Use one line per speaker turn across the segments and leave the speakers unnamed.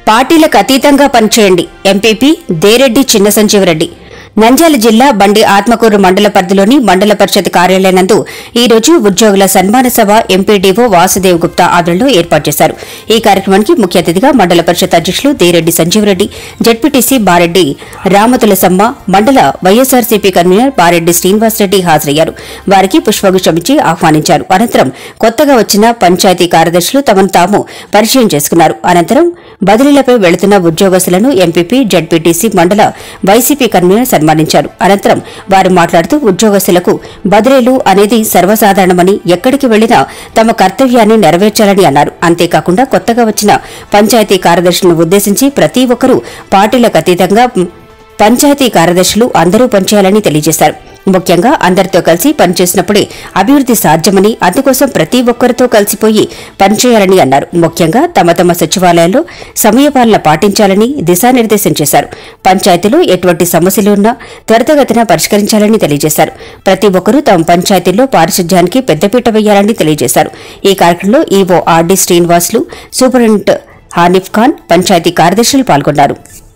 పార్టీలకు అతీతంగా పనిచేయండి ఎంపీపీ దేరెడ్డి చిన్న సంజీవరెడ్డి నంద్యాల జిల్లా బండి ఆత్మకూరు మండల పరిధిలోని మండల పరిషత్ కార్యాలయం నందు ఈ రోజు ఉద్యోగుల సన్మాన సభ ఎంపీడీఓ వాసుదేవ్ గుప్తా ఆధ్వర్యంలో ఏర్పాటు చేశారు ఈ కార్యక్రమానికి ముఖ్య అతిథిగా మండల పరిషత్ అధ్యక్షులు దేరెడ్డి సంజీవరెడ్డి జడ్పీటీసీ బారెడ్డి రామతులసమ్మ మండల వైఎస్ఆర్సీపీ కన్వీనర్ బారెడ్డి శ్రీనివాసరెడ్డి హాజరయ్యారు వారికి పుష్పగుచ్చం ఇచ్చి ఆహ్వానించారు అనంతరం కొత్తగా వచ్చిన పంచాయతీ కార్యదర్శులు తమను తాము పరిచయం చేసుకున్నారు అనంతరం బదిలీలపై వెళుతున్న ఉద్యోగస్తులను ఎంపీపీ జడ్పీటీసీ మండల వైసీపీ కన్వీనర్ సన్మానించారు అనంతరం వారు మాట్లాడుతూ ఉద్యోగస్తులకు బదిలీలు అనేది సర్వసాధారణమని ఎక్కడికి వెళ్లినా తమ కర్తవ్యాన్ని నెరవేర్చాలని అన్నారు అంతేకాకుండా కొత్తగా వచ్చిన పంచాయతీ కార్యదర్శులను ఉద్దేశించి ప్రతి ఒక్కరూ పార్టీలకు అతీతంగా పంచాయతీ కార్యదర్శులు అందరూ పనిచేయాలని తెలియజేశారు ముఖ్యంగా అందరితో కలిసి పనిచేసినప్పుడే అభివృద్ది సాధ్యమని అందుకోసం ప్రతి ఒక్కరితో కలిసిపోయి పనిచేయాలని అన్నారు ముఖ్యంగా తమ తమ సచివాలయాల్లో సమయపాలన పాటించాలని దిశానిర్దేశం చేశారు పంచాయతీలో ఎటువంటి సమస్యలు ఉన్నా త్వరితగతిన పరిష్కరించాలని తెలియజేశారు ప్రతి ఒక్కరూ తమ పంచాయతీల్లో పారిశుధ్యానికి పెద్దపీట వేయాలని తెలియజేశారు ఈ కార్యక్రమంలో EO RD Srinivasulu superintendent Hanif Khan panchayat కార్యదర్శులు పాల్గొన్నారు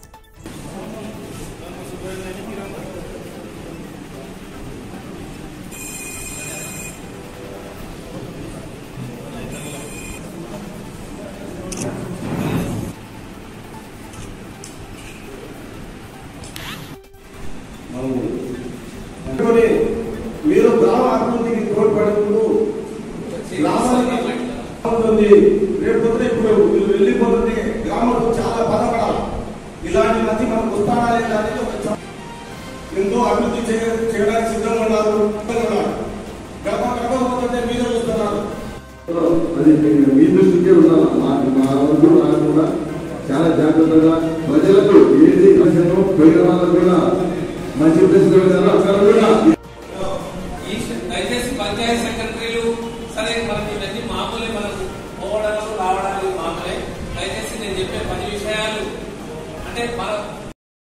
అందుకని మీరు గ్రామ అభివృద్ధికి తోడ్పడేందుకు గ్రామానికి ఉంటుంది రేపు పొద్దున ఇప్పుడు మీరు వెళ్ళిపోతుంటే గ్రామంలో చాలా బాధపడాలి ఇలాంటి మంది మనకు వస్తాడా లేదా అనేది ఒక చ- ఎంతో అభివృద్ధి చేయ- చేయడానికి సిద్ధంగా ఉన్నారు సిద్ధంగా ఉన్నారు గడప గడప పోతుంటే మీరు చూస్తున్నారు
అది మీ దృష్టికే ఉండాలి మాకు మా వరకు నాకు కూడా చాలా జాగ్రత్తగా ప్రజలకు ఏది అవసరమో పోయిన వాళ్ళకు కూడా మంచి ఉద్దేశంతో వెళ్ళాలి అక్కడ కూడా
ఈ దయచేసి పంచాయత్ సెక్రటరీలు సరే మనకి ఇవన్నీ మామూలే మనకు పోవడాలు రావడాలు మామూలే దయచేసి నేను చెప్పే పది విషయాలు అంటే మన